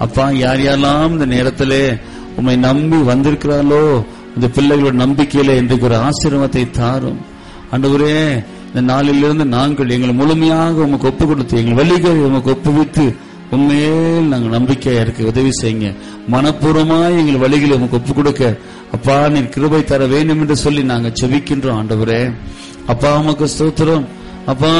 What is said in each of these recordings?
அப்பா யார் யாரெல்லாம் இந்த நேரத்திலே உம்மை நம்பி வந்திருக்கிறார்களோ இந்த பிள்ளைகளோட நம்பிக்கையில இன்றைக்கு ஒரு ஆசீர்வாதத்தை தாரும் ஆண்டவரே இந்த நாளிலிருந்து நாங்கள் எங்களை முழுமையாக உமக்கு ஒப்பு கொடுத்து எங்கள் வழிகளை உமக்கு ஒப்புவித்து உண்மையில் நாங்கள் நம்பிக்கையா இருக்க உதவி செய்யுங்க மனப்பூர்வமாய் எங்கள் வழிகளை உமக்கு ஒப்பு கொடுக்க அப்பா நீர் கிருபை தர வேண்டும் என்று சொல்லி நாங்கள் செபிக்கின்றோம் ஆண்டவரே அப்பா உமக்கு ஸ்தோத்திரம் அப்பா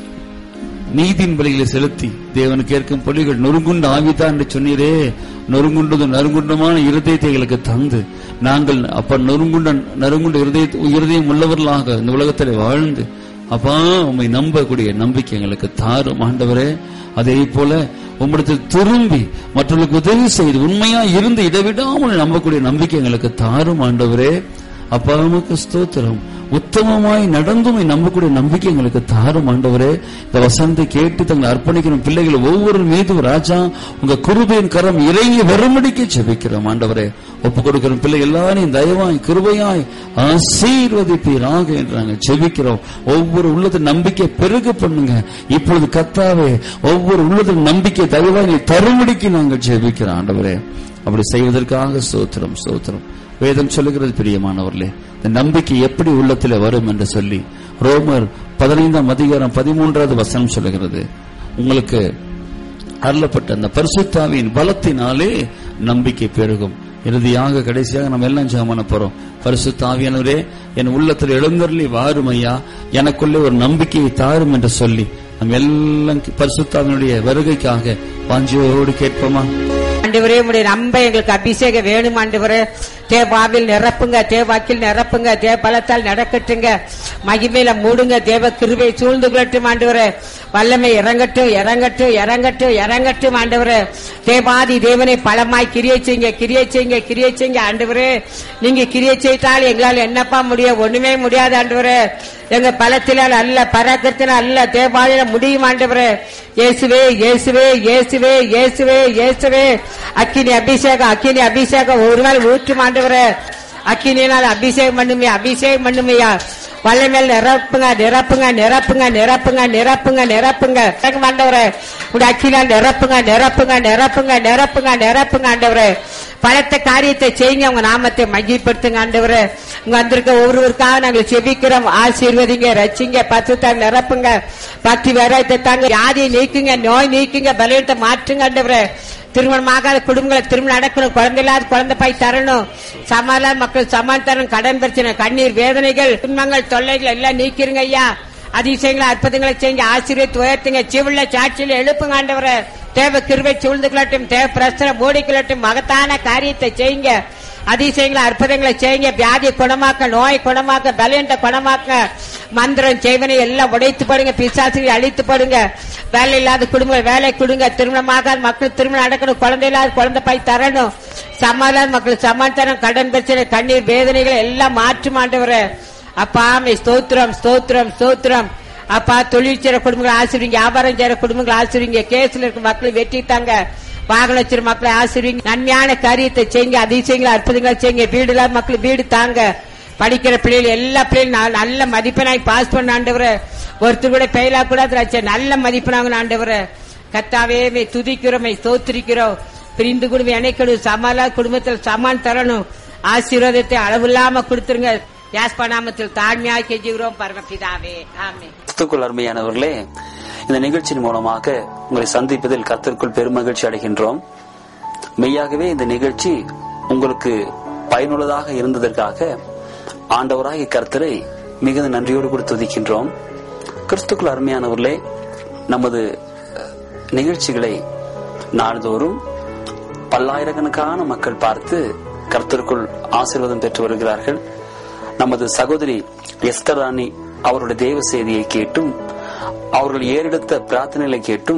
நீதியின் பலிகளை செலுத்தி தேவனுக்கு ஏற்கும் பலிகள் நொறுங்குண்ட ஆவிதான் என்று சொன்னீரே நொறுங்குண்டது நறுங்குண்டமான இருதயத்தை எங்களுக்கு தந்து நாங்கள் அப்ப நொறுங்குண்ட நறுங்குண்ட இருதய இருதயம் உள்ளவர்களாக இந்த உலகத்தில் வாழ்ந்து அப்பா உண்மை நம்பக்கூடிய நம்பிக்கை எங்களுக்கு தாரும் ஆண்டவரே அதே போல உம்மிடத்தில் திரும்பி மற்றவர்களுக்கு உதவி செய்து உண்மையா இருந்து இடைவிடாமல் நம்பக்கூடிய நம்பிக்கை எங்களுக்கு தாரும் ஆண்டவரே அப்பா உமக்கு ஸ்தோத்திரம் உத்தமமாய் நடந்துமை நம்பக்கூடிய நம்பிக்கை எங்களுக்கு தாரும் ஆண்டவரே இந்த வசனத்தை கேட்டு தங்களை அர்ப்பணிக்கிற பிள்ளைகள் ஒவ்வொரு மீதும் ராஜா உங்க குருபையின் கரம் இறங்கி வரும்படிக்கு செபிக்கிறோம் ஆண்டவரே ஒப்பு கொடுக்கிற பிள்ளை எல்லாரையும் தயவாய் கிருபையாய் ஆசீர்வதிப்பீராக என்று நாங்கள் செபிக்கிறோம் ஒவ்வொரு உள்ளத்தின் நம்பிக்கை பெருக பண்ணுங்க இப்பொழுது கத்தாவே ஒவ்வொரு உள்ளத்தின் நம்பிக்கை தயவாய் நீ தரும்படிக்கு நாங்கள் செபிக்கிறோம் ஆண்டவரே அப்படி செய்வதற்காக சோத்திரம் சோத்திரம் வேதம் சொல்லுகிறது பிரியமானவர்களே இந்த நம்பிக்கை எப்படி உள்ளத்தில் வரும் என்று சொல்லி ரோமர் பதினைந்தாம் அதிகாரம் பதிமூன்றாவது வசனம் சொல்லுகிறது உங்களுக்கு அருளப்பட்ட அந்த பரிசுத்தாவின் பலத்தினாலே நம்பிக்கை பெருகும் இறுதியாக கடைசியாக நம்ம எல்லாம் ஜெபம் போறோம் பரிசுத்தாவியானவரே என் உள்ளத்தில் எழுந்தருளி வாரும் ஐயா எனக்குள்ளே ஒரு நம்பிக்கையை தாரும் என்று சொல்லி நம்ம எல்லாம் பரிசுத்தாவினுடைய வருகைக்காக வாஞ்சியோடு கேட்போமா ஆண்டவரே உடைய நம்ப எங்களுக்கு அபிஷேகம் வேணும் ஆண்டவரே தேவாவில் நிரப்புங்க தேவாக்கில் நிரப்புங்க தேவ பலத்தால் நடக்கட்டுங்க மகிமையில மூடுங்க தேவ கிருபை சூழ்ந்து கொள்ளட்டும் ஆண்டவரே வல்லமை இறங்கட்டும் இறங்கட்டும் இறங்கட்டும் இறங்கட்டும் ஆண்டவரே தேவாதி தேவனை பலமாய் கிரியை செய்யுங்க கிரியை செய்யுங்க கிரியை செய்யுங்க ஆண்டவரே நீங்க கிரியை செய்தால் எங்களால் என்னப்பா முடியும் ஒண்ணுமே முடியாது ஆண்டவரே எங்க பலத்தினால் அல்ல பராக்கத்தினால் அல்ல தேவாதியில முடியும் ஆண்டவரே இயேசுவே இயேசுவே இயேசுவே இயேசுவே இயேசுவே அக்கினி அபிஷேகம் அக்கினி அபிஷேகம் ஒரு நாள் ஊற்றும் ஆண்டவரே அக்கினினால் அபிஷேகம் பண்ணுமையா அபிஷேகம் பண்ணுமையா வல்லமேல் நிரப்புங்க நிரப்புங்க நிரப்புங்க நிரப்புங்க நிரப்புங்க நிரப்புங்க இறங்கும் ஆண்டவரே உடைய அக்கினால் நிரப்புங்க நிரப்புங்க நிரப்புங்க நிரப்புங்க நிரப்புங்க ஆண்டவரே பலத்த காரியத்தை செய்யுங்க உங்க நாமத்தை மகிழ்படுத்துங்க ஆண்டவரே இங்க வந்திருக்க ஒவ்வொருவருக்காக நாங்கள் செபிக்கிறோம் ஆசீர்வதிங்க ரச்சிங்க பத்துத்தாங்க நிரப்புங்க பக்தி வேறாயத்தை தாங்க வியாதியை நீக்குங்க நோய் நீக்குங்க பலவீனத்தை மாற்றுங்க ஆண்டவரே திருமணமாகாத குடும்பங்களை திருமணம் நடக்கணும் குழந்தை இல்லாத குழந்தை பாய் தரணும் சமாதான மக்கள் சமாதானம் கடன் பிரச்சனை கண்ணீர் வேதனைகள் துன்பங்கள் தொல்லைகள் எல்லாம் நீக்கிருங்க ஐயா அதிசயங்களை அற்புதங்களை செஞ்சு ஆசிரியர் உயர்த்துங்க சிவில்ல சாட்சியில எழுப்புங்க ஆண்டவரை தேவ கிருவை சூழ்ந்து கொள்ளட்டும் தேவ பிரச்சனை மூடிக்கொள்ளட்டும் மகத்தான காரியத்தை செய்யுங்க அதிசயங்களை அற்புதங்களை செய்யுங்க வியாதியை குணமாக்க நோயை குணமாக்க பலவீனத்தை குணமாக்க மந்திரம் செய்வனை எல்லாம் உடைத்து படுங்க பிசாசுகளை அழித்து படுங்க வேலை இல்லாத குடும்பங்கள் வேலை கொடுங்க திருமணமாக மக்கள் திருமணம் நடக்கணும் குழந்தை இல்லாத குழந்தை பாய் தரணும் சமாதான மக்கள் சமாதானம் கடன் பிரச்சனை கண்ணீர் வேதனைகளை எல்லாம் மாற்று மாண்டவர அப்பா மே ஸ்தோத்திரம் ஸ்தோத்திரம் ஸ்தோத்திரம் அப்பா தொழில் செய்யற குடும்பங்களை ஆசிரியங்க வியாபாரம் செய்யற குடும்பங்களை ஆசிரியங்க கேஸ்ல இருக்க மக்களை வெட்டிட்டாங்க வாகன வச்சிரு மக்களை ஆசிரியங்க நன்மையான காரியத்தை செய்யுங்க அதிசயங்களை அற்புதங்களை செய்யுங்க வீடு இல்லாத மக்கள் வீடு தாங்க படிக்கிற பிள்ளைகள் எல்லா பிள்ளைகளும் நல்ல மதிப்பெண்ணாய் பாஸ் பண்ண ஆண்டவர ஒருத்தர் கூட பெயிலா கூடாது நல்ல மதிப்பெண்ணாங்க ஆண்டவர கத்தாவே மே துதிக்கிறோம் மே ஸ்தோத்திரிக்கிறோம் பிரிந்து குடும்பம் இணைக்கணும் சமாள குடும்பத்தில் சமான் தரணும் ஆசீர்வாதத்தை அளவில்லாம கொடுத்துருங்க யாஸ்பா நாமத்தில் தாழ்மையாக கெஞ்சுகிறோம் பரமபிதாவே ஆமே கிறிஸ்துக்குள் அருமையானவர்களே இந்த நிகழ்ச்சியின் மூலமாக உங்களை சந்திப்பதில் கர்த்தருக்குள் பெருமகிழ்ச்சி அடைகின்றோம் மெய்யாகவே இந்த நிகழ்ச்சி உங்களுக்கு பயனுள்ளதாக இருந்ததற்காக ஆண்டவராகிய கர்த்தரை மிகுந்த நன்றியோடு கூட துதிக்கின்றோம் கிறிஸ்துக்குள் அருமையானவர்களே நமது நிகழ்ச்சிகளை நாள்தோறும் பல்லாயிரக்கணக்கான மக்கள் பார்த்து கர்த்தருக்குள் ஆசீர்வாதம் பெற்று வருகிறார்கள் நமது சகோதரி எஸ்தர் ராணி அவருடைய தேவ செய்தியை கேட்டும் அவர்கள் ஏறெடுத்த பிரார்த்தனைகளை கேட்டும்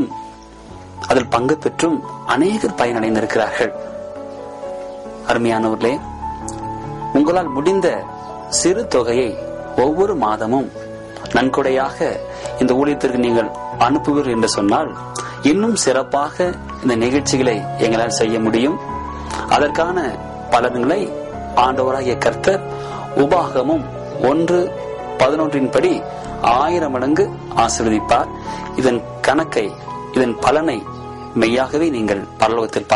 அதில் பங்கு பெற்றும் அநேகர் பயனடைந்திருக்கிறார்கள் அருமையானவர்களே உங்களால் முடிந்த சிறு தொகையை ஒவ்வொரு மாதமும் நன்கொடையாக இந்த ஊழியத்திற்கு நீங்கள் அனுப்புவீர்கள் என்று சொன்னால் இன்னும் சிறப்பாக இந்த நிகழ்ச்சிகளை எங்களால் செய்ய முடியும் அதற்கான பலன்களை ஆண்டவராகிய கர்த்தர் உபாகமும் ஒன்று பதினொன்றின் படி ஆயிரம் மடங்கு ஆசிர்வதிப்பார் இதன் கணக்கை இதன் பலனை மெய்யாகவே நீங்கள் பரலோகத்தில்